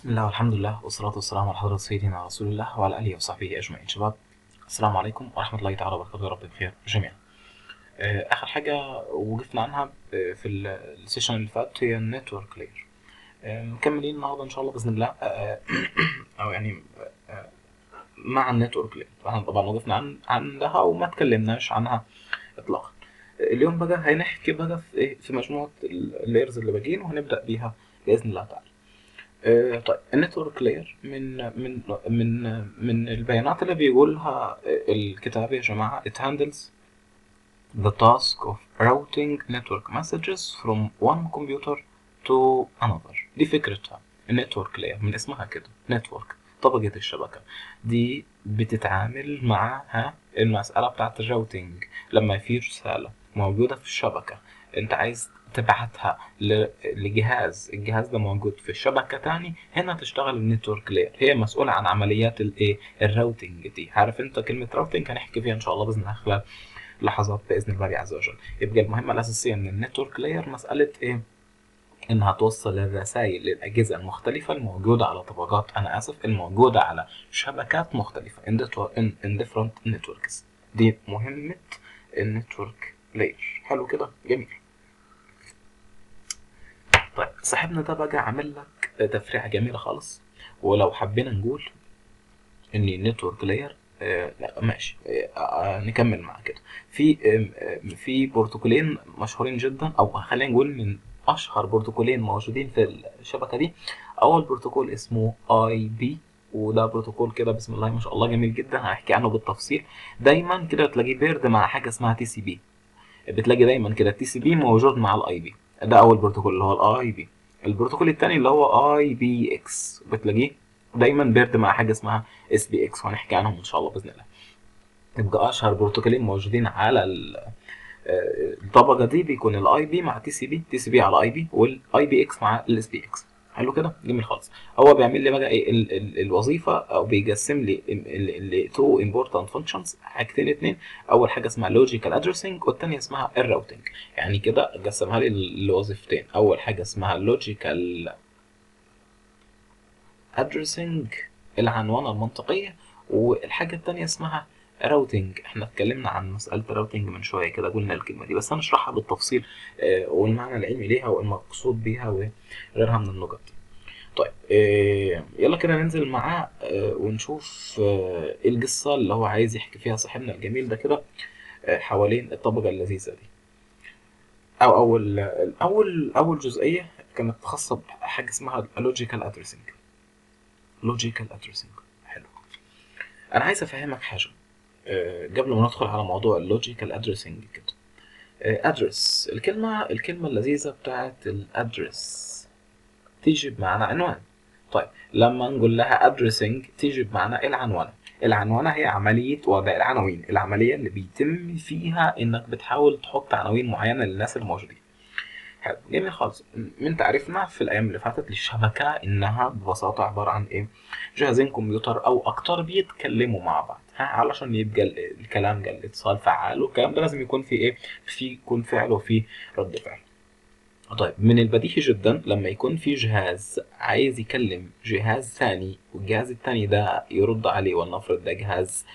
بسم الله والحمد لله والصلاة والسلام على حضرة سيدنا رسول الله وعلى آله وصحبه أجمعين شباب السلام عليكم ورحمة الله تعالى وبركاته يا رب بخير جميعا آه، آخر حاجة وقفنا عنها آه، في ال- السيشن اللي فات هي النتورك لاير مكملين النهاردة إن شاء الله بإذن الله آه، أو يعني آه، مع النتورك لاير احنا طبعا وقفنا عن عندها وما تكلمناش عنها إطلاقا اليوم بقى هنحكي بقى في إيه في مجموعة اللايرز اللي باقيين وهنبدأ بيها بإذن الله تعالى آه، طيب النتورك لاير من من من من البيانات اللي بيقولها الكتاب يا جماعة it handles the task of routing network messages from one computer to another دي فكرتها النتورك لاير من اسمها كده نتورك طبقة الشبكة دي بتتعامل مع ها المسألة بتاعت الراوتينج لما في رسالة موجودة في الشبكة انت عايز تبعتها ل- لجهاز الجهاز ده موجود في شبكة تاني هنا تشتغل النتورك لاير هي مسؤولة عن عمليات الايه الراوتينج دي عارف انت كلمة راوتينج هنحكي فيها ان شاء الله بإذن الله خلال لحظات بإذن الله عز وجل يبقى المهمة الأساسية من النتورك لاير مسألة ايه انها توصل الرسائل للاجهزه المختلفه الموجوده على طبقات انا اسف الموجوده على شبكات مختلفه in, network- in, in different networks دي مهمه النتورك لاير حلو كده جميل طيب صاحبنا ده بقى عامل لك تفريعه جميله خالص ولو حبينا نقول ان النتورك لاير آه لا ماشي آه آه نكمل مع كده في آم، آم، في بروتوكولين مشهورين جدا او خلينا نقول من اشهر بروتوكولين موجودين في الشبكه دي اول بروتوكول اسمه اي بي وده بروتوكول كده بسم الله ما شاء الله جميل جدا هحكي عنه بالتفصيل دايما كده تلاقيه بيرد مع حاجه اسمها تي سي بي بتلاقي دايما كده التي سي بي موجود مع الاي بي ده اول بروتوكول اللي هو الاي بي البروتوكول الثاني اللي هو اي بي اكس بتلاقيه دايما بيرد مع حاجه اسمها اس بي اكس وهنحكي عنهم ان شاء الله باذن الله يبقى اشهر بروتوكولين موجودين على ال- آه، الطبقه دي بيكون الاي بي مع تي سي بي تي سي بي على اي بي والاي بي اكس مع الاس بي اكس حلو كده جميل خالص هو بيعمل لي بقى ايه ال ال الوظيفه او بيقسم لي تو امبورتنت فانكشنز حاجتين اتنين اول حاجه اسمها لوجيكال ادريسنج والثانيه اسمها الراوتنج يعني كده قسمها لي لوظيفتين اول حاجه اسمها لوجيكال ادريسنج العنوانه المنطقيه والحاجه الثانيه اسمها راوتنج احنا اتكلمنا عن مساله الراوتنج من شويه كده قلنا الكلمه دي بس انا اشرحها بالتفصيل آه، والمعنى العلمي ليها والمقصود بيها وغيرها من النقط دي طيب آه، يلا كده ننزل معاه آه، ونشوف آه، ايه القصه اللي هو عايز يحكي فيها صاحبنا الجميل ده كده آه، حوالين الطبقه اللذيذه دي او اول اول اول جزئيه كانت خاصه بحاجه اسمها اللوجيكال ادريسنج لوجيكال ادريسنج حلو انا عايز افهمك حاجه آه، قبل ما ندخل على موضوع اللوجيكال ادريسنج كده ادرس الكلمه الكلمه اللذيذه بتاعت الادرس تيجي بمعنى عنوان طيب لما نقول لها ادريسنج تيجي بمعنى العنوان العنوانة هي عملية وضع العناوين العملية اللي بيتم فيها انك بتحاول تحط عناوين معينة للناس الموجودين حلو جميل خالص من تعريفنا في الايام اللي فاتت للشبكة انها ببساطة عبارة عن ايه جهازين كمبيوتر او اكتر بيتكلموا مع بعض ها علشان يبقى ال- الكلام ده الاتصال فعال والكلام ده لازم يكون في ايه في يكون فعل وفي رد فعل طيب من البديهي جدا لما يكون في جهاز عايز يكلم جهاز ثاني والجهاز الثاني ده يرد عليه ولنفرض ده جهاز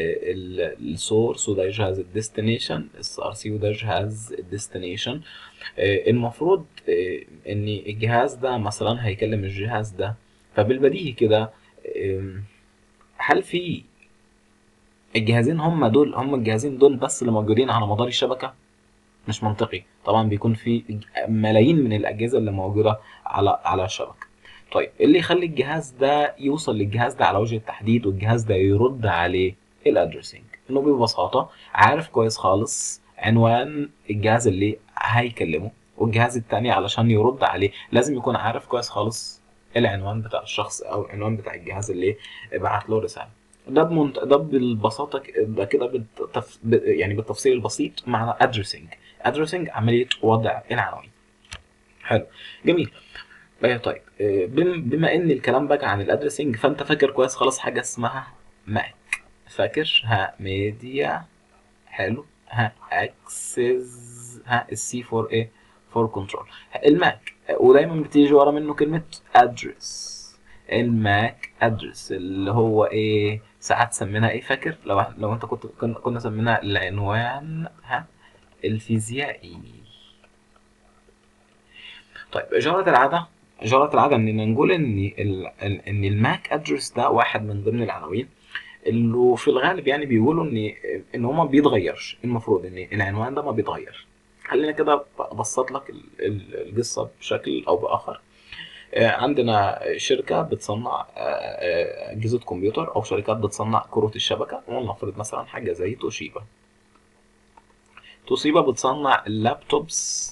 السورس وده جهاز الديستنيشن السي ار سي وده جهاز الديستنيشن المفروض آه، ان الجهاز ده مثلا هيكلم الجهاز ده فبالبديهي كده آم، هل في الجهازين هم دول هم الجهازين دول بس اللي موجودين على مدار الشبكة مش منطقي طبعا بيكون في ملايين من الاجهزه اللي موجوده على على الشبكه طيب إيه اللي يخلي الجهاز ده يوصل للجهاز ده على وجه التحديد والجهاز ده يرد عليه الادرسنج انه ببساطه عارف كويس خالص عنوان الجهاز اللي هيكلمه والجهاز التاني علشان يرد عليه لازم يكون عارف كويس خالص العنوان بتاع الشخص او العنوان بتاع الجهاز اللي بعت له رساله ده بمنت... ده بالبساطه ك- ده كده بالتف... ب- يعني بالتفصيل البسيط معنى ادرسنج ادرسنج عمليه وضع العناوين حلو جميل آه، طيب آه، بم- بما ان الكلام بقى عن الادرسنج فانت فاكر كويس خلاص حاجه اسمها ماك فاكر ها ميديا حلو ها اكسس ها السي فور ايه فور كنترول الماك آه، ودايما بتيجي ورا منه كلمه ادرس الماك ادرس اللي هو ايه ساعات سميناها ايه فاكر لو لو انت كنت كنا, كنا سميناها العنوان ها الفيزيائي طيب جرت العادة جرت العادة اننا نقول ان ال... ان الماك ادرس ده واحد من ضمن العناوين اللي في الغالب يعني بيقولوا ان ان هو ما بيتغيرش المفروض ان العنوان ده ما بيتغير خلينا كده ابسط لك ال- ال- القصه بشكل او باخر آه، عندنا شركه بتصنع آه، آه، اجهزه كمبيوتر او شركات بتصنع كروت الشبكه ولنفرض مثلا حاجه زي توشيبا توشيبا بتصنع اللابتوبس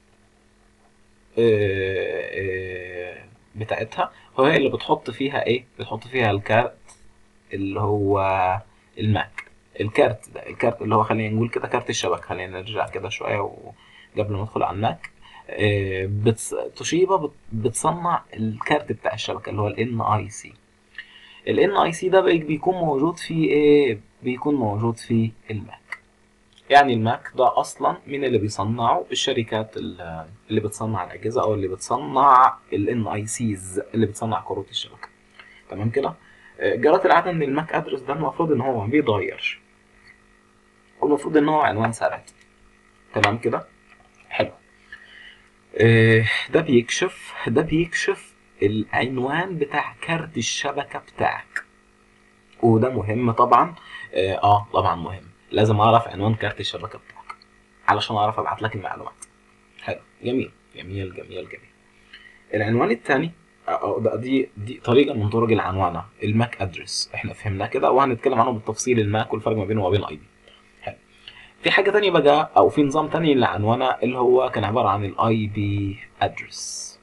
آه، آه، بتاعتها وهي اللي بتحط فيها ايه بتحط فيها الكارت اللي هو الماك الكارت ده الكارت اللي هو خلينا نقول كده كارت الشبكه خلينا نرجع كده شويه وقبل ما ندخل على الماك آه، بتص... توشيبا بت- بتصنع الكارت بتاع الشبكه اللي هو ال NIC ال NIC ده بي- بيكون موجود في ايه بيكون موجود في الماك يعني الماك ده اصلا مين اللي بيصنعه الشركات ال- اللي بتصنع الاجهزه او اللي بتصنع ال NICs اللي بتصنع كروت الشبكه تمام كده آه، جرت العاده ان الماك ادرس ده المفروض ان هو ما بيتغيرش والمفروض ان هو عنوان ثابت تمام كده حلو آه، ده بيكشف ده بيكشف العنوان بتاع كارت الشبكة بتاعك وده مهم طبعا اه آه، طبعا مهم لازم اعرف عنوان كارت الشبكة بتاعك علشان اعرف ابعت لك المعلومات حلو جميل جميل جميل جميل العنوان الثاني ده دي دي طريقة من طرق العنوانة الماك ادرس احنا فهمناه كده وهنتكلم عنه بالتفصيل الماك والفرق ما بينه وما بين الاي بي حلو في حاجة تانية بقى او في نظام تاني للعنوانة اللي هو كان عبارة عن الاي بي ادرس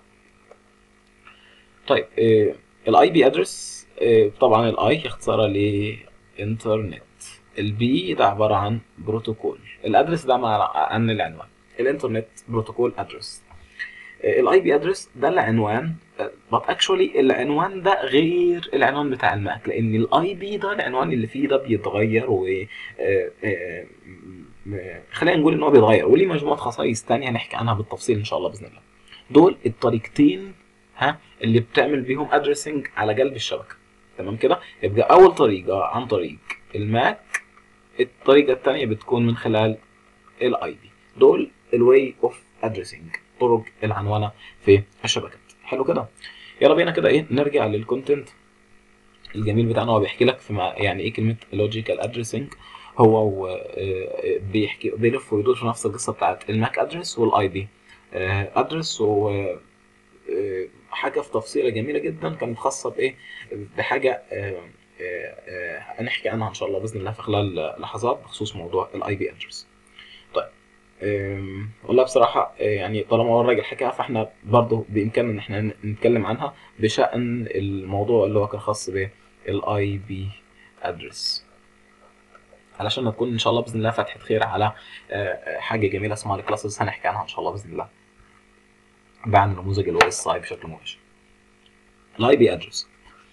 طيب الاي بي ادرس طبعا الاي اختصارها لانترنت البي ده عبارة عن بروتوكول الادرس ده مع- عن العنوان الانترنت بروتوكول ادرس الاي بي ادرس ده العنوان بس اكشولي العنوان ده غير العنوان بتاع الماك لان الاي بي ده العنوان اللي فيه ده بيتغير و آه، آه، م- خلينا نقول ان هو بيتغير وليه مجموعه خصائص تانية هنحكي عنها بالتفصيل ان شاء الله باذن الله دول الطريقتين ها اللي بتعمل بيهم ادريسنج على قلب الشبكه تمام كده يبقى اول طريقه عن طريق الماك الطريقه الثانيه بتكون من خلال الاي بي دول الواي اوف ادريسنج طرق العنوانه في الشبكات حلو كده يلا بينا كده ايه نرجع للكونتنت الجميل بتاعنا هو بيحكي لك في مع يعني ايه كلمه لوجيكال ادريسنج هو و- آه، بيحكي بيلف ويدور في نفس القصه بتاعت الماك ادرس والاي بي ادرس و آه، حاجه في تفصيله جميله جدا كانت خاصه بايه بحاجه آه، آه، آه، هنحكي عنها ان شاء الله باذن الله في خلال لحظات بخصوص موضوع الاي بي ادرس طيب أم، والله بصراحة أه، يعني طالما هو الراجل حكاها فاحنا برضه بإمكاننا إن احنا نتكلم عنها بشأن الموضوع اللي هو كان خاص بالاي بي ادرس علشان نكون إن شاء الله بإذن الله فتحة خير على أه، أه، حاجة جميلة اسمها الكلاسز هنحكي عنها إن شاء الله بإذن الله بعد نموذج الاو اس اي بشكل مباشر الاي بي ادرس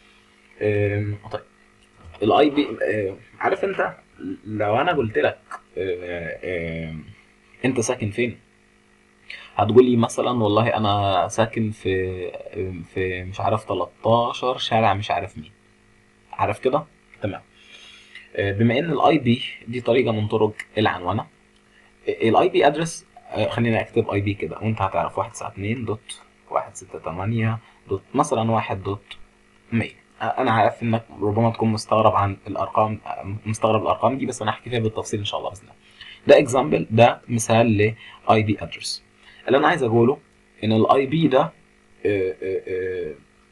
طيب الاي بي عارف انت لو انا قلت لك آه، آه، انت ساكن فين هتقول لي مثلا والله انا ساكن في في مش عارف 13 شارع مش عارف مين عارف كده تمام آه، بما ان الاي بي دي طريقه من طرق العنوانه الاي بي ادرس خلينا اكتب اي بي كده وانت هتعرف 192 دوت 168 دوت مثلا 1 دوت 100 انا عارف انك ربما تكون مستغرب عن الارقام مستغرب الارقام دي بس انا هحكي فيها بالتفصيل ان شاء الله باذن الله ده اكزامبل ده مثال لاي بي ادرس اللي انا عايز اقوله ان الاي بي ده آه، آه، آه،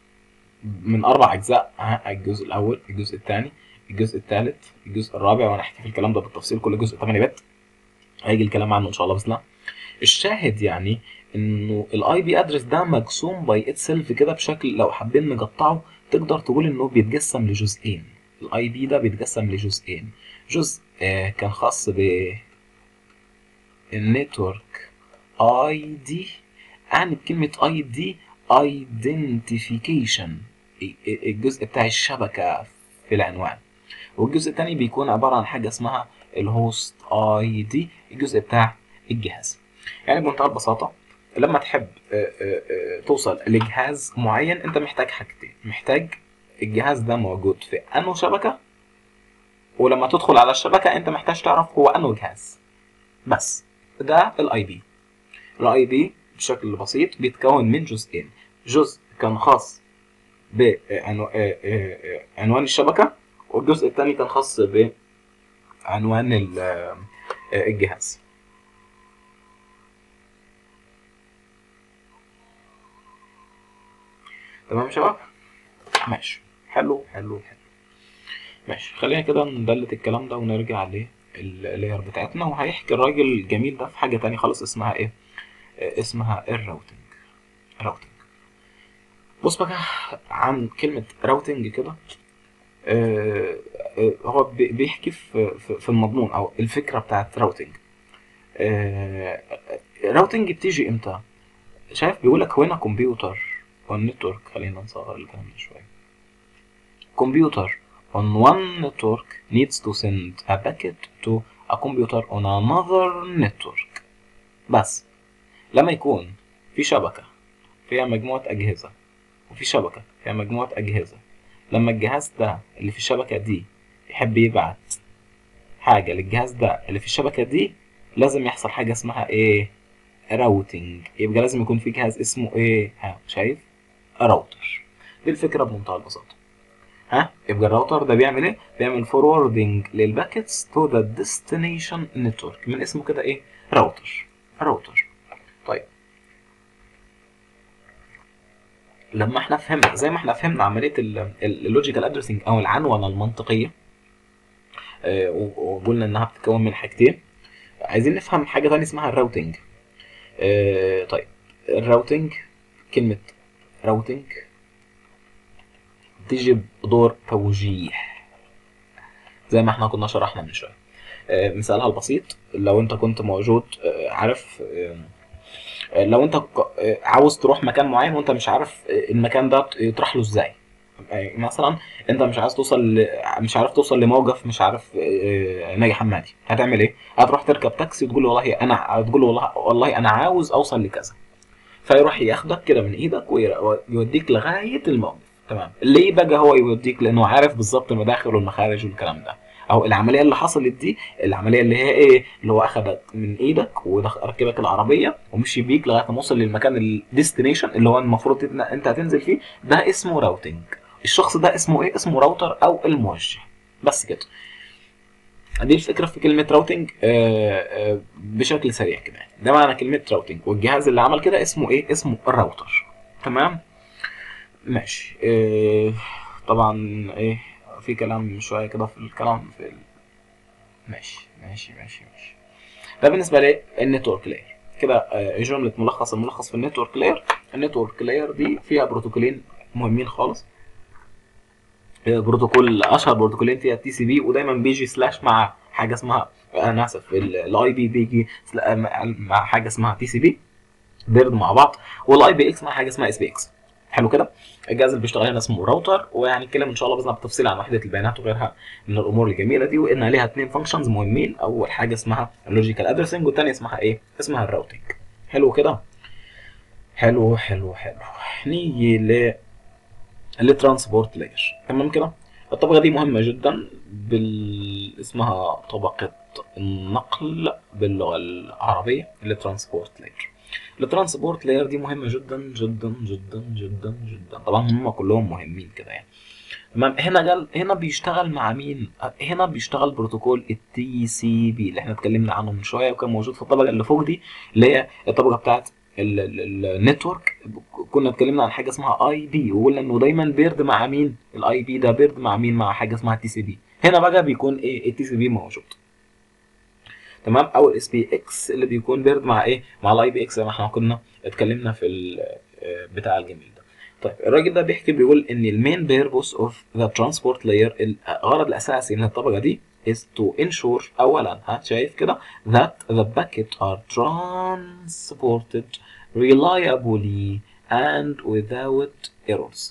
من اربع اجزاء ها، الجزء الاول الجزء الثاني الجزء الثالث الجزء الرابع وانا هحكي في الكلام ده بالتفصيل كل جزء 8 بت هيجي الكلام عنه ان شاء الله باذن الله الشاهد يعني انه الاي بي ادرس ده مقسوم باي اتسلف كده بشكل لو حابين نقطعه تقدر تقول انه بيتقسم لجزئين الاي بي ده بيتقسم لجزئين جزء آه، كان خاص ب النتورك اي دي يعني بكلمة اي دي ايدنتيفيكيشن الجزء بتاع الشبكة في العنوان والجزء الثاني بيكون عبارة عن حاجة اسمها الهوست اي دي الجزء بتاع الجهاز يعني بمنتهى البساطة لما تحب آه، آه، آه، توصل لجهاز معين انت محتاج حاجتين محتاج الجهاز ده موجود في انه شبكه ولما تدخل على الشبكه انت محتاج تعرف هو انه جهاز بس ده الاي بي الاي بي بشكل بسيط بيتكون من جزئين جزء كان خاص بعنوان الشبكه والجزء الثاني كان خاص بعنوان ال- آه، الجهاز تمام يا شباب ماشي حلو حلو حلو ماشي خلينا كده ندلت الكلام ده ونرجع لللاير بتاعتنا وهيحكي الراجل الجميل ده في حاجة تانية خالص اسمها ايه آه، اسمها الراوتنج راوتنج بص بقى عن كلمة راوتنج كده آه، آه، هو بي- بيحكي في في في المضمون او الفكرة بتاعت راوتنج راوتنج بتيجي امتى شايف بيقول لك هنا كمبيوتر on network خلينا نصغر الكلام ده شوية كمبيوتر on one network needs to send a packet to a computer on another network بس لما يكون في شبكة فيها مجموعة أجهزة وفي شبكة فيها مجموعة أجهزة لما الجهاز ده اللي في الشبكة دي يحب يبعت حاجة للجهاز ده اللي في الشبكة دي لازم يحصل حاجة اسمها ايه راوتنج يبقى لازم يكون في جهاز اسمه ايه ها شايف راوتر دي الفكرة بمنتهى البساطة ها يبقى الراوتر ده بيعمل ايه بيعمل فوروردنج للباكيتس تو ذا ديستنيشن نتورك من اسمه كده ايه راوتر راوتر طيب لما احنا فهمنا زي ما احنا فهمنا عمليه اللوجيكال ادريسنج او العنونه المنطقيه آه، و- وقلنا انها بتتكون من حاجتين عايزين نفهم حاجه تانية اسمها الراوتنج آه، طيب الراوتنج كلمه راوتنج تيجي بدور توجيه زي ما احنا كنا شرحنا من شويه آه، مثالها البسيط لو انت كنت موجود آه، عارف آه، آه، لو انت ك- آه، عاوز تروح مكان معين وانت مش عارف آه، المكان ده يطرح له ازاي آه، مثلا انت مش عايز توصل ل... مش عارف توصل لموقف مش عارف آه، ناجي حمادي هتعمل ايه هتروح تركب تاكسي وتقول له والله انا تقول له والله والله انا عاوز اوصل لكذا فيروح ياخدك كده من ايدك ويوديك لغايه الموقف تمام ليه بقى هو يوديك لانه عارف بالظبط المداخل والمخارج والكلام ده او العمليه اللي حصلت دي العمليه اللي هي ايه اللي هو اخدك من ايدك وركبك العربيه ومشي بيك لغايه ما وصل للمكان الديستنيشن اللي هو المفروض إن انت هتنزل فيه ده اسمه راوتنج الشخص ده اسمه ايه اسمه راوتر او الموجه بس كده دي الفكره في كلمه راوتنج آه، آه، بشكل سريع كده يعني. ده معنى كلمه راوتنج والجهاز اللي عمل كده اسمه ايه اسمه الراوتر تمام ماشي آه، طبعا ايه في كلام شويه كده في الكلام في ال... ماشي ماشي ماشي ماشي ده بالنسبه لي النتورك لاير كده آه، جمله ملخص الملخص في النتورك لاير النتورك لاير دي فيها بروتوكولين مهمين خالص آه، بروتوكول اشهر بروتوكولين فيها التي سي بي ودايما بيجي سلاش مع حاجه اسمها انا اسف الاي بي بيجي سلا- مع حاجه اسمها تي سي بي بيرد مع بعض والاي بي اكس مع حاجه اسمها اس بي اكس حلو كده الجهاز اللي بيشتغل هنا اسمه راوتر ويعني نتكلم ان شاء الله باذن الله بالتفصيل عن وحده البيانات وغيرها من الامور الجميله دي وان عليها اثنين فانكشنز مهمين اول حاجه اسمها اللوجيكال ادريسنج والثانيه اسمها ايه اسمها الراوتنج حلو كده حلو حلو حلو نيجي ل الترانسبورت لاير تمام كده الطبقه دي مهمه جدا بال اسمها طبقه النقل باللغه العربيه الترانسبورت لاير الترانسبورت لاير دي مهمه جدا جدا جدا جدا جدا طبعا هم كلهم مهمين كده يعني تمام هنا قال هنا بيشتغل مع مين هنا بيشتغل بروتوكول التي سي بي اللي احنا اتكلمنا عنه من شويه وكان موجود في الطبقه اللي فوق دي اللي هي الطبقه بتاعت النتورك كنا اتكلمنا عن حاجه اسمها اي بي وقلنا انه دايما بيرد مع مين الاي بي ده بيرد مع مين مع حاجه اسمها تي سي بي هنا بقى بيكون ايه التي سي بي موجود تمام او الاس بي اكس اللي بيكون بيرد مع ايه مع الاي بي اكس زي ما احنا كنا اتكلمنا في ال- آه، بتاع الجميل ده طيب الراجل ده بيحكي بيقول ان المين بيربوس اوف ذا ترانسبورت لاير الغرض الاساسي من الطبقه دي is to ensure اولا ها شايف كده that the packet are transported reliably and without errors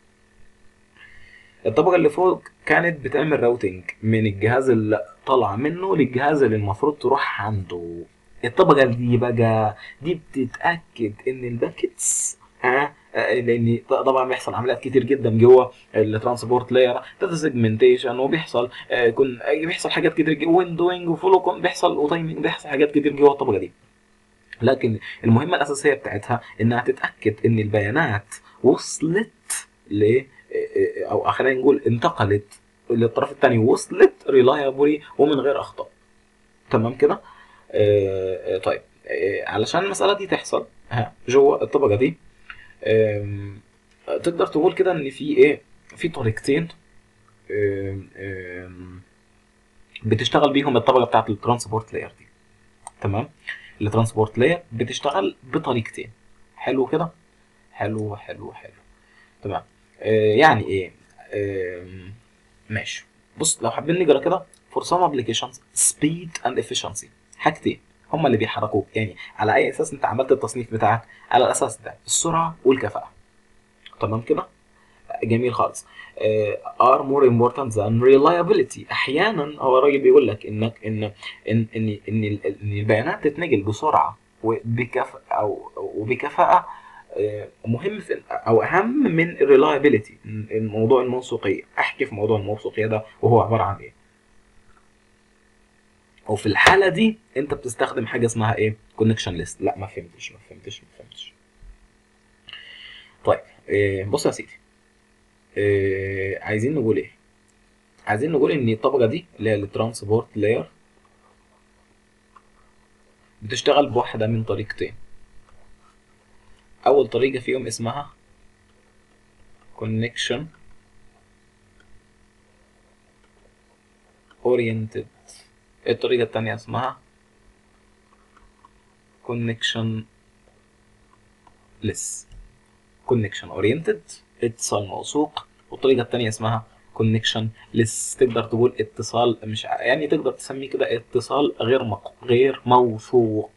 الطبقة اللي فوق كانت بتعمل راوتنج من الجهاز اللي طالع منه للجهاز اللي المفروض تروح عنده الطبقه دي بقى دي بتتاكد ان الباكتس ها آه، لان طبعا بيحصل عمليات كتير جدا جوه الترانسبورت لاير داتا سيجمنتيشن وبيحصل آه، يكون آه، بيحصل حاجات كتير ويندوينج وفولو بيحصل وتايمنج بيحصل حاجات كتير جوه الطبقه دي لكن المهمه الاساسيه بتاعتها انها تتاكد ان البيانات وصلت ل او خلينا نقول انتقلت للطرف الثاني وصلت ريلايبلي ومن غير اخطاء تمام كده آه، آه، طيب آه، علشان المساله دي تحصل ها جوه الطبقه دي آم، تقدر تقول كده ان في ايه في طريقتين آم، آم، بتشتغل بيهم الطبقه بتاعت الترانسبورت لاير دي تمام الترانسبورت لاير بتشتغل بطريقتين حلو كده حلو حلو حلو تمام آه يعني ايه آم، ماشي بص لو حابين نقرا كده for some applications speed and efficiency حاجتين هما اللي بيحركوك يعني على اي اساس انت عملت التصنيف بتاعك على الاساس ده السرعه والكفاءه تمام كده جميل خالص آه، are more important than reliability احيانا هو الراجل بيقول لك انك ان ان ان ان, ال- إن البيانات تتنقل بسرعه وبكفاءه او وبكفاءه آه، مهم في او اهم من الريلايبيليتي الموضوع الموثوقيه احكي في موضوع الموثوقيه ده وهو عباره عن ايه وفي الحاله دي انت بتستخدم حاجه اسمها ايه كونكشن ليست لا ما فهمتش ما فهمتش ما فهمتش طيب إيه بص يا سيدي إيه عايزين نقول ايه عايزين نقول ان الطبقه دي اللي هي الترانسبورت لاير بتشتغل بواحده من طريقتين اول طريقه فيهم اسمها connection oriented الطريقه الثانيه اسمها connection less connection oriented اتصال موثوق والطريقه الثانيه اسمها connection less تقدر تقول اتصال مش ع- يعني تقدر تسميه كده اتصال غير مق... غير موثوق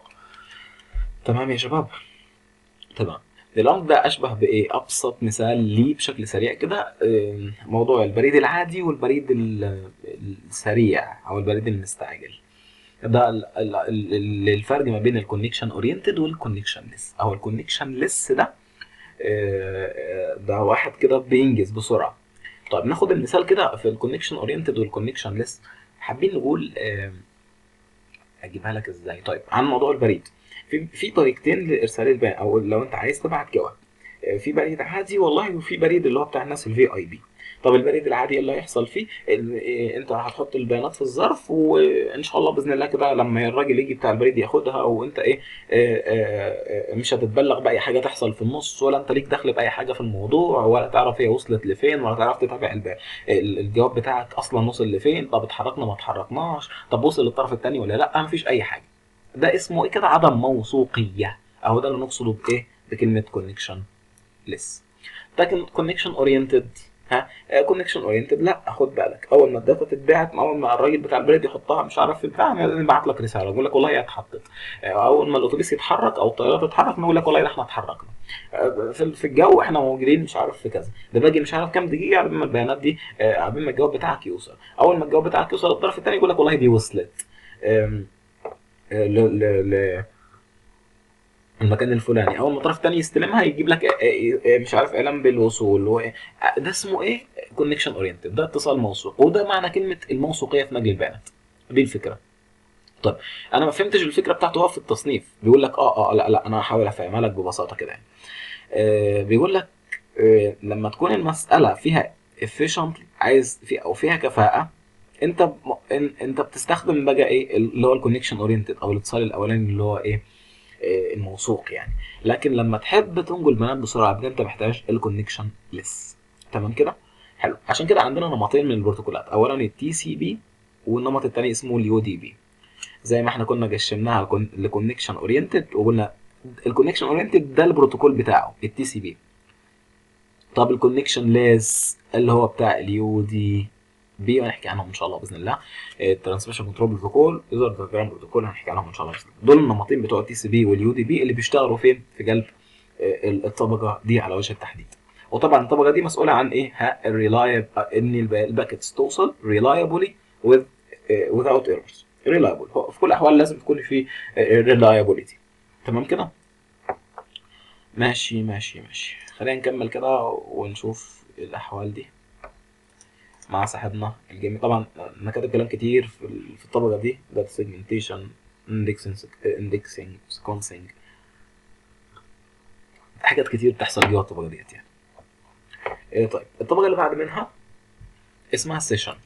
تمام يا شباب تمام دلوقتي ده اشبه بايه ابسط مثال ليه بشكل سريع كده آم، موضوع البريد العادي والبريد ال- السريع او البريد المستعجل ده ال- ال- ال- الفرق ما بين الكونكشن اورينتد والكونكشن ليس او الكونكشن ليس ده آه، آه، ده واحد كده بينجز بسرعه طيب ناخد المثال كده في الكونكشن اورينتد والكونكشن ليس حابين نقول آم، اجيبها لك ازاي طيب عن موضوع البريد في في طريقتين لارسال البيان او لو انت عايز تبعت جواب آه، في بريد عادي والله وفي بريد اللي هو بتاع الناس الفي اي بي طب البريد العادي إيه اللي هيحصل فيه ال- إيه، انت هتحط البيانات في الظرف وان شاء الله باذن الله كده لما الراجل يجي بتاع البريد ياخدها وانت ايه آه، آه، آه، مش هتتبلغ باي حاجه تحصل في النص ولا انت ليك دخل باي حاجه في الموضوع ولا تعرف هي وصلت لفين ولا تعرف تتابع الب- ال- الجواب بتاعك اصلا وصل لفين طب اتحركنا ما اتحركناش طب وصل للطرف الثاني ولا لا مفيش اي حاجه ده اسمه ايه كده عدم موثوقيه اهو ده اللي نقصده بايه بكلمه كونكشن ليس لكن كونكشن اورينتد ها كونكشن اورينتد لا خد بالك اول ما الداتا تتبعت اول ما الراجل بتاع البلد يحطها مش عارف في البتاع نبعت لك رساله يقول لك والله هي اتحطت آه، اول ما الاتوبيس يتحرك او الطياره تتحرك نقول لك والله ده احنا اتحركنا آه، في في الجو احنا موجودين مش عارف في كذا ده باجي مش عارف كام دقيقه قبل ما البيانات دي آه، قبل ما الجواب بتاعك يوصل اول ما الجواب بتاعك يوصل للطرف الثاني يقول لك والله دي وصلت آم، آه، ل ل ل المكان الفلاني اول ما الطرف الثاني يستلمها يجيب لك آه، آه، آه، مش عارف اعلان بالوصول و- آه، ده اسمه ايه كونكشن اورينتد ده اتصال موثوق وده معنى كلمه الموثوقيه في نقل البيانات دي الفكره طيب انا ما فهمتش الفكره بتاعته هو في التصنيف بيقول لك اه اه لا لا انا هحاول افهمها لك ببساطه كده يعني آه بيقول لك آه لما تكون المساله فيها efficiently عايز في او فيها كفاءه انت م- إن- انت بتستخدم بقى ايه اللي هو الكونكشن اورينتد او الاتصال الاولاني اللي هو ايه آه، الموثوق يعني لكن لما تحب تنقل بيانات بسرعه يبقى انت محتاج الكونكشن ليس تمام كده حلو عشان كده عندنا نمطين من البروتوكولات اولا التي سي بي والنمط الثاني اسمه اليو دي بي زي ما احنا كنا جشمناها لكونكشن اورينتد وقلنا الكونكشن اورينتد ده البروتوكول بتاعه التي سي بي طب الكونكشن ليس اللي هو بتاع اليو دي بي وهنحكي عنهم ان شاء الله باذن الله الترانسميشن كنترول بروتوكول يوزر دياجرام بروتوكول هنحكي عنهم ان شاء الله باذن الله دول النمطين بتوع التي سي بي واليو دي بي اللي بيشتغلوا فين في قلب آه، الطبقه دي على وجه التحديد وطبعا الطبقه دي مسؤوله عن ايه الريلايب ان الب- الباكتس توصل reliably with آه، without errors ريلايبل هو في كل الاحوال لازم تكون في ريلايبيليتي تمام كده ماشي ماشي ماشي خلينا نكمل كده ونشوف الاحوال دي مع صاحبنا الجميل طبعا انا كاتب كلام كتير في ال- في الطبقه دي داتا سيجمنتيشن اندكسنج اندكسنج سيكونسنج حاجات كتير بتحصل جوه الطبقه ديت يعني إيه طيب الطبقه اللي بعد منها اسمها السيشن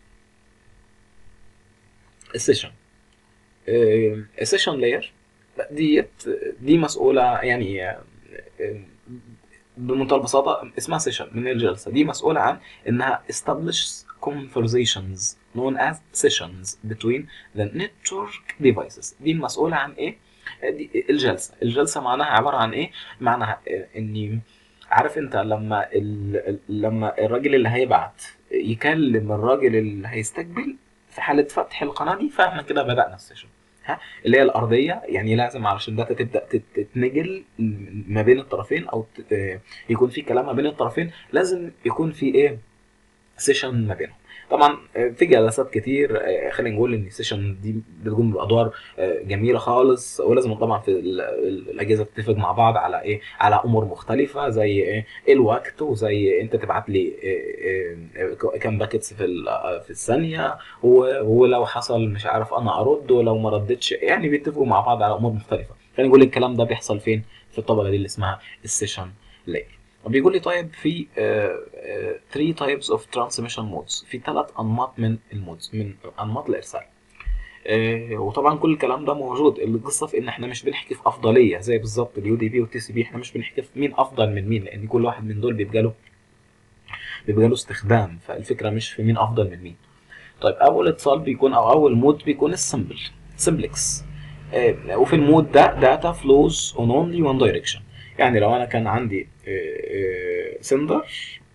السيشن السيشن لاير ديت دي مسؤوله يعني آه، آه، بمنتهى البساطه اسمها سيشن من الجلسه دي مسؤوله عن انها establish conversations known as sessions between the network devices دي المسؤوله عن ايه دي الجلسه الجلسه معناها عباره عن ايه معناها آه، اني عارف انت لما ال... ال- لما الراجل اللي هيبعت يكلم الراجل اللي هيستقبل في حاله فتح القناه دي فاحنا كده بدانا السيشن ها اللي هي الارضيه يعني لازم علشان الداتا تبدا تت- تتنقل ما بين الطرفين او ت- آه، يكون في كلام ما بين الطرفين لازم يكون في ايه سيشن ما بينهم طبعا آه، في جلسات كتير آه، خلينا نقول ان السيشن دي بتقوم بادوار آه، جميله خالص ولازم طبعا في ال- ال- الاجهزه تتفق مع بعض على ايه على امور مختلفه زي ايه الوقت وزي انت تبعت لي آه، آه، كام باكيتس في ال- آه، في الثانيه و- ولو حصل مش عارف انا ارد ولو ما ردتش يعني بيتفقوا مع بعض على امور مختلفه خلينا نقول الكلام ده بيحصل فين في الطبقه دي اللي اسمها السيشن لاير بيقول لي طيب في 3 تايبس اوف ترانسميشن مودز في ثلاث انماط من المودز من انماط الارسال آه، وطبعا كل الكلام ده موجود القصه في ان احنا مش بنحكي في افضليه زي بالظبط اليو دي بي والتي سي بي احنا مش بنحكي في مين افضل من مين لان كل واحد من دول بيبقى له بيبقى له استخدام فالفكره مش في مين افضل من مين طيب اول اتصال بيكون او اول مود بيكون السمبل سمبلكس وفي المود ده داتا فلوز اون اونلي وان دايركشن يعني لو انا كان عندي سندر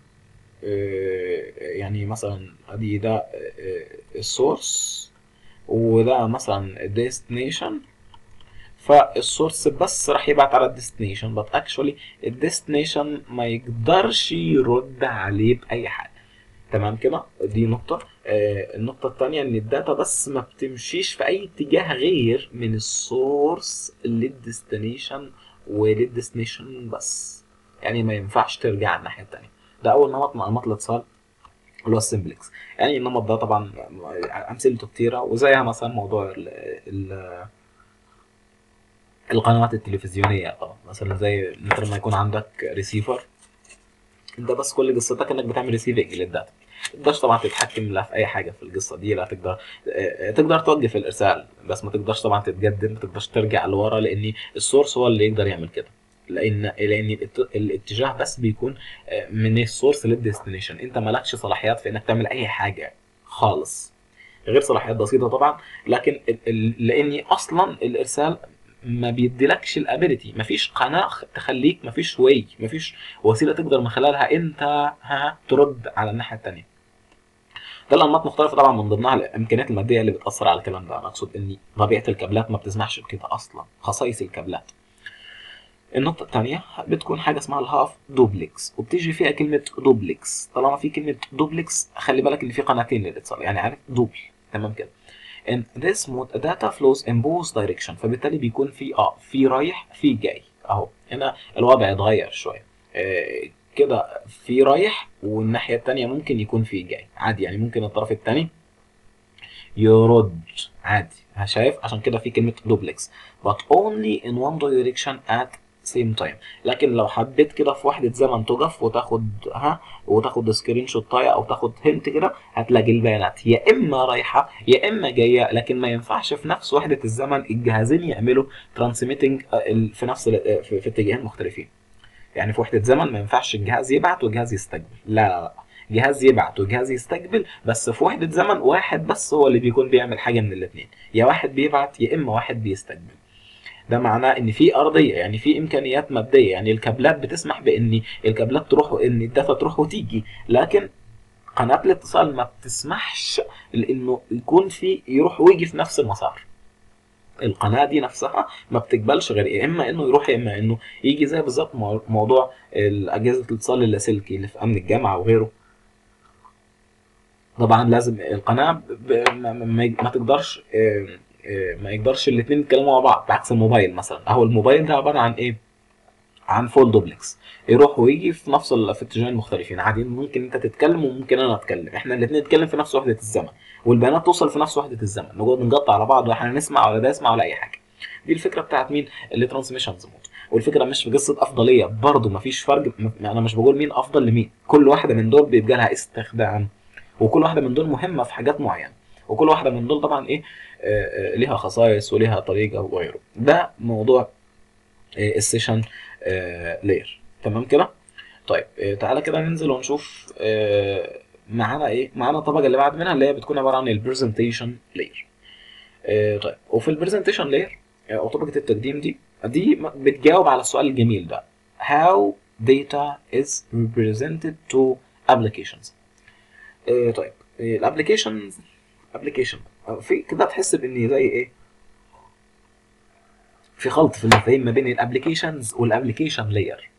يعني مثلا ادي ده السورس وده مثلا الديستنيشن فالسورس بس راح يبعت على الديستنيشن بس اكشولي الديستنيشن ما يقدرش يرد عليه باي حاجه تمام كده دي نقطه آه النقطه الثانيه ان الداتا بس ما بتمشيش في اي اتجاه غير من السورس للديستنيشن وللديستنيشن بس يعني ما ينفعش ترجع على الناحيه الثانيه ده اول نمط من انماط الاتصال اللي هو السمبلكس يعني النمط ده طبعا امثلته كتيره وزيها مثلا موضوع ال ال القنوات التلفزيونيه طبعا مثلا زي مثل ما يكون عندك ريسيفر انت بس كل قصتك انك بتعمل ريسيفنج للداتا ما تقدرش طبعا تتحكم لا في اي حاجه في القصه دي لا تقدر آه، تقدر توقف الارسال بس ما تقدرش طبعا تتقدم ما تقدرش ترجع لورا لان السورس هو اللي يقدر يعمل كده لان لان الات- الاتجاه بس بيكون آه، من السورس للديستنيشن انت مالكش صلاحيات في انك تعمل اي حاجه خالص غير صلاحيات بسيطه طبعا لكن ال- ال- لاني اصلا الارسال ما بيديلكش الابيليتي مفيش قناه تخليك مفيش واي مفيش وسيله تقدر من خلالها انت ها ترد على الناحيه الثانيه ده الانماط مختلفه طبعا من ضمنها الامكانيات الماديه اللي بتاثر على الكلام ده انا اقصد ان طبيعه الكابلات ما بتسمحش بكده اصلا خصائص الكابلات النقطة الثانية بتكون حاجة اسمها الهاف دوبلكس وبتيجي فيها كلمة دوبلكس طالما في كلمة دوبلكس خلي بالك ان في قناتين للاتصال يعني عارف دوبل تمام كده in this mode data flows in both direction فبالتالي بيكون في اه في رايح في جاي اهو هنا الوضع اتغير شوية آه كده في رايح والناحية التانية ممكن يكون في جاي عادي يعني ممكن الطرف التاني يرد عادي شايف عشان كده في كلمة دوبلكس but only in one direction at same time لكن لو حبيت كده في وحدة زمن تقف وتاخد ها وتاخد سكرين شوتايه او تاخد هنت كده هتلاقي البيانات يا اما رايحه يا اما جايه لكن ما ينفعش في نفس وحده الزمن الجهازين يعملوا ترانسميتنج في نفس ال- في, في اتجاهين مختلفين يعني في وحده زمن ما ينفعش الجهاز يبعت وجهاز يستقبل لا لا لا جهاز يبعت وجهاز يستقبل بس في وحده زمن واحد بس هو اللي بيكون بيعمل حاجه من الاثنين يا واحد بيبعت يا اما واحد بيستقبل ده معناه ان في ارضيه يعني في امكانيات ماديه يعني الكابلات بتسمح بان الكابلات تروح وان الداتا تروح وتيجي لكن قناه الاتصال ما بتسمحش لانه يكون في يروح ويجي في نفس المسار القناه دي نفسها ما بتقبلش غير يا اما انه يروح يا اما انه يجي زي بالظبط مو- موضوع اجهزه الاتصال اللاسلكي اللي في امن الجامعه وغيره طبعا لازم القناه ب... ب... ما, ما, ما تقدرش آه، آه، ما يقدرش الاثنين يتكلموا مع بعض بعكس الموبايل مثلا اهو الموبايل ده عباره عن ايه عن فول دوبلكس يروح ويجي في نفس ال- في اتجاهين مختلفين عادي ممكن انت تتكلم وممكن انا اتكلم احنا الاثنين نتكلم في نفس وحده الزمن والبيانات توصل في نفس وحده الزمن نقعد نقطع على بعض واحنا نسمع ولا ده يسمع ولا اي حاجه دي الفكره بتاعت مين اللي ترانسميشنز مود والفكره مش في قصه افضليه برضه مفيش فرق م- انا مش بقول مين افضل لمين كل واحده من دول بيبقى لها استخدام وكل واحده من دول مهمه في حاجات معينه وكل واحده من دول طبعا ايه آه، آه، ليها خصائص وليها طريقه وغيره ده موضوع آه، السيشن لاير تمام كده طيب آه، تعالى كده ننزل ونشوف آه، معانا ايه معانا الطبقه اللي بعد منها اللي هي بتكون عباره عن البرزنتيشن لاير طيب وفي البرزنتيشن لاير او طبقه التقديم دي دي م- بتجاوب على السؤال الجميل ده how data is represented to applications آه، طيب الابلكيشنز ابلكيشن في كده تحس بان زي ايه في خلط في المفاهيم ما بين الابلكيشنز والابلكيشن لاير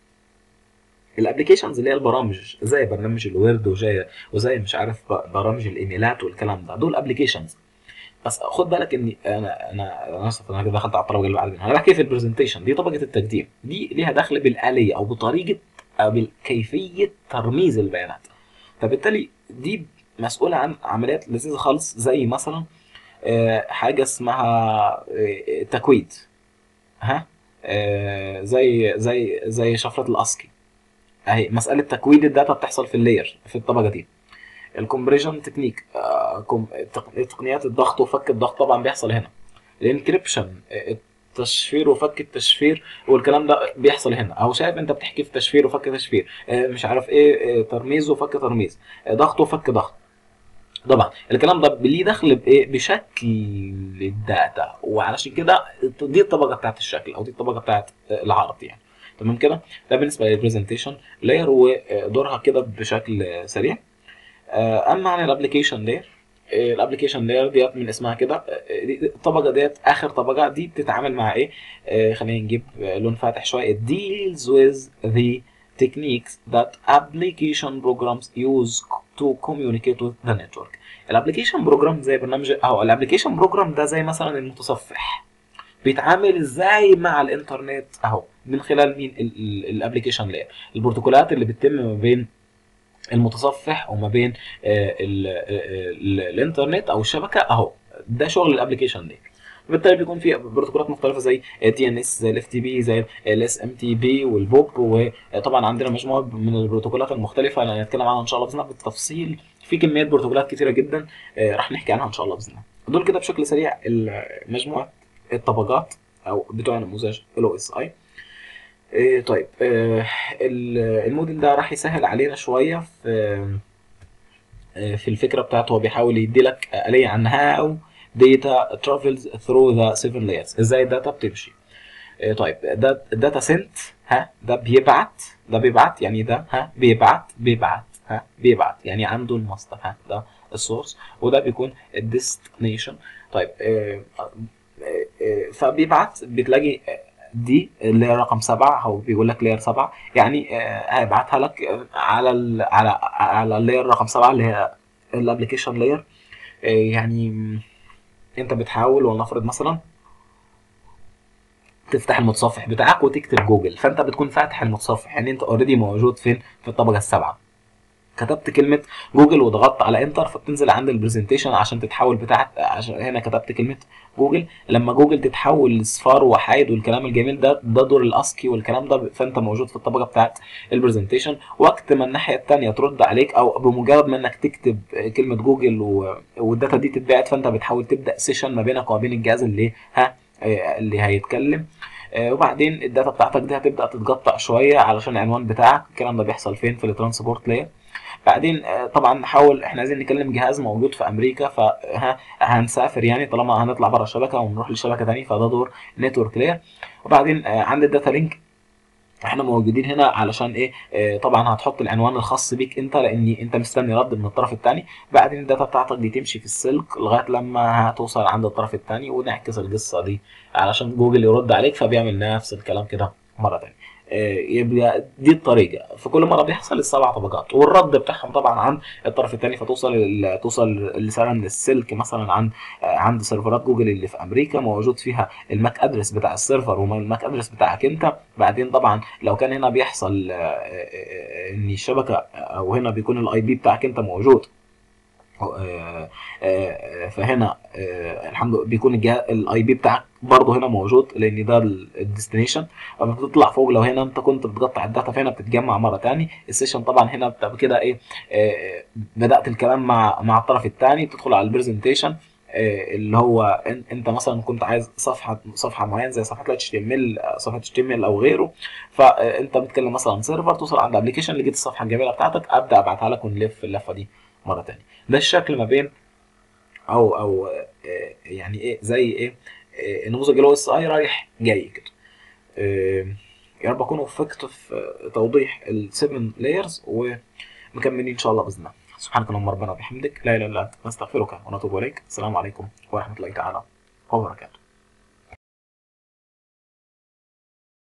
الابلكيشنز اللي هي البرامج زي برنامج الوورد وزي وزي مش عارف ب- برامج الايميلات والكلام ده دول ابلكيشنز بس خد بالك اني انا انا انا اسف انا كده دخلت على الطبقه اللي بعد منها انا بحكي في البرزنتيشن دي طبقه التقديم دي ليها دخل بالاليه او بطريقه او بكيفيه ترميز البيانات فبالتالي دي مسؤوله عن عمليات لذيذه خالص زي مثلا آه، حاجه اسمها آه، تكويد ها آه، زي زي زي شفره الاسكي اهي مساله تكويد الداتا بتحصل في اللاير في الطبقه دي الكومبريشن تكنيك آه، كوم- تق- تقنيات الضغط وفك الضغط طبعا بيحصل هنا الانكريبشن التشفير وفك التشفير والكلام ده بيحصل هنا اهو شايف انت بتحكي في تشفير وفك تشفير آه، مش عارف ايه آه، ترميز وفك ترميز آه، ضغط وفك ضغط طبعا الكلام ده ليه دخل بايه بشكل الداتا وعلشان كده دي الطبقه بتاعت الشكل او دي الطبقه بتاعت العرض يعني تمام كده ده بالنسبه للبرزنتيشن لاير ودورها كده بشكل سريع آه، اما عن الابلكيشن لاير الابلكيشن لاير ديت من اسمها كده آه، دي- الطبقه ديت اخر طبقه دي بتتعامل مع ايه آه، خلينا نجيب آه، لون فاتح شويه it deals with the techniques that application programs use to communicate with the network الابلكيشن بروجرام زي برنامج اهو الابلكيشن بروجرام ده زي مثلا المتصفح بيتعامل ازاي مع الانترنت اهو من خلال مين الابلكيشن لاير البروتوكولات اللي بتتم ما بين المتصفح وما بين آه، ال- آه، ال- الانترنت او الشبكه اهو ده شغل الابلكيشن لاير بالتالي بيكون في بروتوكولات مختلفه زي تي ان اس زي الاف تي بي زي الاس ام تي بي والبوب وطبعا عندنا مجموعه من البروتوكولات المختلفه اللي هنتكلم عنها ان شاء الله باذن الله بالتفصيل في كميات بروتوكولات كتيره جدا آه، راح نحكي عنها ان شاء الله باذن الله دول كده بشكل سريع ال- مجموعه الطبقات او بتوع نموذج الاو اس اي طيب آه، ال- الموديل ده راح يسهل علينا شويه في آه، في الفكره بتاعته هو بيحاول يدي لك آلية عن هاو data travels through the seven layers ازاي الداتا بتمشي آه، طيب ده الداتا سنت ها ده بيبعت ده بيبعت يعني ده ها بيبعت بيبعت ها بيبعت يعني عنده المصدر ها ده السورس وده بيكون الديستنيشن طيب آه، آه، آه، فبيبعت بتلاقي آه، دي اللي هي رقم سبعة أو بيقول لك لاير سبعة يعني آه، هيبعتها لك آه، على ال على على اللاير رقم سبعة اللي هي الابلكيشن لاير يعني م، انت بتحاول ولنفرض مثلا تفتح المتصفح بتاعك وتكتب جوجل فانت بتكون فاتح المتصفح يعني انت اوريدي موجود فين في الطبقه السابعه كتبت كلمه جوجل وضغطت على انتر فبتنزل عند البرزنتيشن عشان تتحول بتاعت عشان هنا كتبت كلمه جوجل لما جوجل تتحول لصفار وحايد والكلام الجميل ده ده دور الاسكي والكلام ده فانت موجود في الطبقه بتاعت البرزنتيشن وقت ما الناحيه الثانيه ترد عليك او بمجرد ما انك تكتب كلمه جوجل و... والداتا دي تتبعت فانت بتحاول تبدا سيشن ما بينك وما بين الجهاز اللي ها اللي هيتكلم آه، وبعدين الداتا بتاعتك دي هتبدا تتقطع شويه علشان العنوان بتاعك الكلام ده بيحصل فين في الترانسبورت لاير بعدين آه، طبعا نحاول احنا عايزين نكلم جهاز موجود في امريكا فهنسافر يعني طالما هنطلع بره الشبكه ونروح لشبكه ثانيه فده دور نتورك لاير وبعدين آه، عند الداتا لينك احنا موجودين هنا علشان ايه اه طبعا هتحط العنوان الخاص بيك انت لان انت مستني رد من الطرف الثاني بعدين الداتا بتاعتك دي تمشي في السلك لغايه لما هتوصل عند الطرف الثاني ونعكس القصه دي علشان جوجل يرد عليك فبيعمل نفس الكلام كده مره ثانيه آه، يبقى دي الطريقه في كل مره بيحصل السبع طبقات والرد بتاعهم طبعا عن الطرف الثاني فتوصل ال- توصل مثلا السلك مثلا عند آه، عند سيرفرات جوجل اللي في امريكا موجود فيها الماك ادرس بتاع السيرفر والماك ادرس بتاعك انت بعدين طبعا لو كان هنا بيحصل آه، آه، آه، ان الشبكه او هنا بيكون الاي بي بتاعك انت موجود آه، آه، فهنا آه، الحمد لله بيكون الاي بي بتاعك برضه هنا موجود لان ده الديستنيشن لما بتطلع فوق لو هنا انت كنت بتقطع الداتا فهنا بتتجمع مره تاني السيشن طبعا هنا بتبقى كده ايه آه، بدات الكلام مع مع الطرف الثاني تدخل على البرزنتيشن اللي هو إن- انت مثلا كنت عايز صفحه صفحه معينه زي صفحه اتش تي ام ال صفحه اتش تي ام ال او غيره فانت بتكلم مثلا عن سيرفر توصل عند ابلكيشن لقيت الصفحه الجميله بتاعتك ابدا ابعتها لك ونلف اللفه دي مره تانية ده الشكل ما بين او او آه، يعني ايه زي ايه آه، نموذج الاو اس اي رايح جاي كده آه، يا رب اكون وفقت في آه، توضيح السيفن لايرز ومكملين ان شاء الله باذن الله سبحانك اللهم ربنا وبحمدك لا اله الا انت نستغفرك ونتوب اليك السلام عليكم ورحمه الله تعالى وبركاته